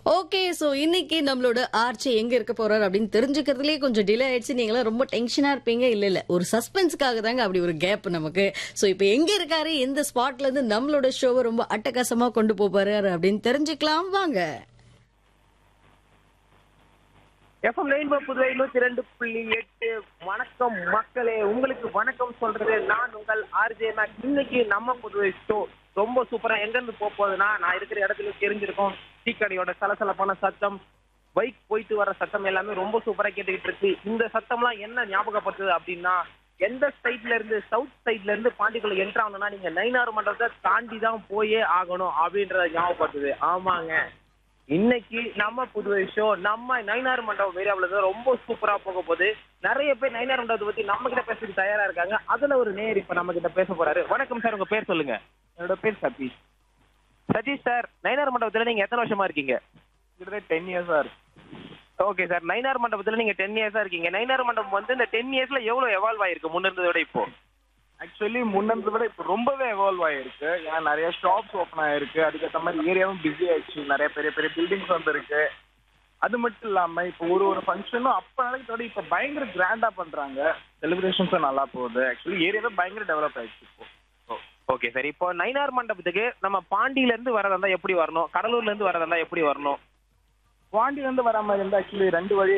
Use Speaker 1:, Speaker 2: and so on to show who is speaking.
Speaker 1: okay so இன்னைக்கு நம்மளோட arch எங்க இருக்க போறாரு அப்படின்னு தெரிஞ்சுக்கிறதுலயே கொஞ்சம் டிலே ஆயிடுச்சு நீங்களாம் ரொம்ப டென்ஷனா இருப்பீங்க இல்ல இல்ல ஒரு சஸ்பென்ஸ்க்காக தாங்க அப்படி ஒரு கேப் நமக்கு சோ இப்போ எங்க இருக்காரு எந்த ஸ்பாட்ல இருந்து நம்மளோட ஷோவை ரொம்ப அட்டகாசமா கொண்டு போறாரு அப்படின்னு தெரிஞ்சுக்கலாம் வாங்க
Speaker 2: எஃப்எம் ரெயின்போ புதுவை நூத்தி ரெண்டு புள்ளி எட்டு வணக்கம் மக்களே உங்களுக்கு வணக்கம் சொல்றது நான் உங்கள் ஆர்ஜே மேக் இன்னைக்கு நம்ம புதுவை ஷோ ரொம்ப சூப்பரா எங்க இருந்து போக போகுதுன்னா நான் இருக்கிற இடத்துல தெரிஞ்சிருக்கோம் டீக்கடையோட சலசலப்பான சத்தம் பைக் போயிட்டு வர சத்தம் எல்லாமே ரொம்ப சூப்பரா கேட்டுக்கிட்டு இருக்கு இந்த சத்தம்லாம் என்ன ஞாபகப்படுத்துது அப்படின்னா எந்த சைட்ல இருந்து சவுத் சைட்ல இருந்து பாண்டிக்குள்ள என்ட்ரு ஆகணும்னா நீங்க நைனாறு மண்டபத்தை தாண்டி தான் போயே ஆகணும் அப்படின்றத ஞாபகப்படுத்துது ஆமாங்க இன்னைக்கு நம்ம புதுவை ஷோ நம்ம நைனார் மண்டபம் ஏரியாவில் இருந்து ரொம்ப சூப்பரா போக போகுது நிறைய பேர் நைனார் மண்டபத்தை பத்தி நம்ம கிட்ட பேசுறதுக்கு தயாரா இருக்காங்க அதுல ஒரு நேர் இப்ப நம்ம கிட்ட பேச போறாரு வணக்கம் சார் உங்க பேர் சொல்லுங்க
Speaker 3: என்னோட பேர் சதீஷ்
Speaker 2: சதீஷ் சார் நைனார் மண்டபத்துல நீங்க எத்தனை வருஷமா இருக்கீங்க
Speaker 3: கிட்டத்தட்ட டென் இயர்ஸா இருக்கு
Speaker 2: ஓகே சார் நைனார் மண்டபத்துல நீங்க டென் இயர்ஸா இருக்கீங்க நைனார் மண்டபம் வந்து இந்த டென் இயர்ஸ்ல எவ்வளவு எவால்வ் ஆயிருக்கு முன்ன இருந்ததை விட இப்போ
Speaker 3: ஆக்சுவலி முன்னதை விட இப்போ ரொம்பவே எவால்வ் ஆயிருக்கு ஏன்னா நிறைய ஷாப்ஸ் ஓப்பன் ஆயிருக்கு அதுக்கேற்ற மாதிரி ஏரியாவும் பிஸி ஆயிடுச்சு நிறைய பெரிய பெரிய பில்டிங்ஸ் வந்திருக்கு அது மட்டும் இல்லாம இப்போ ஒரு ஒரு ஃபங்க்ஷனும் அப்ப நடக்கிறத விட இப்போ பயங்கர கிராண்டா பண்றாங்க செலிப்ரேஷன்ஸும் நல்லா போகுது ஆக்சுவலி ஏரியாவே பயங்கர டெவலப் ஆயிடுச்சு இப்போ
Speaker 2: ஓகே சார் இப்போ நைனார் மண்டபத்துக்கு நம்ம பாண்டியில இருந்து வரதா இருந்தா எப்படி வரணும் கடலூர்ல இருந்து வரதா இருந்தா எப்படி வரணும்
Speaker 3: பாண்டியில இருந்து வர மாதிரி இருந்தா ஆக்சுவலி ரெண்டு வழி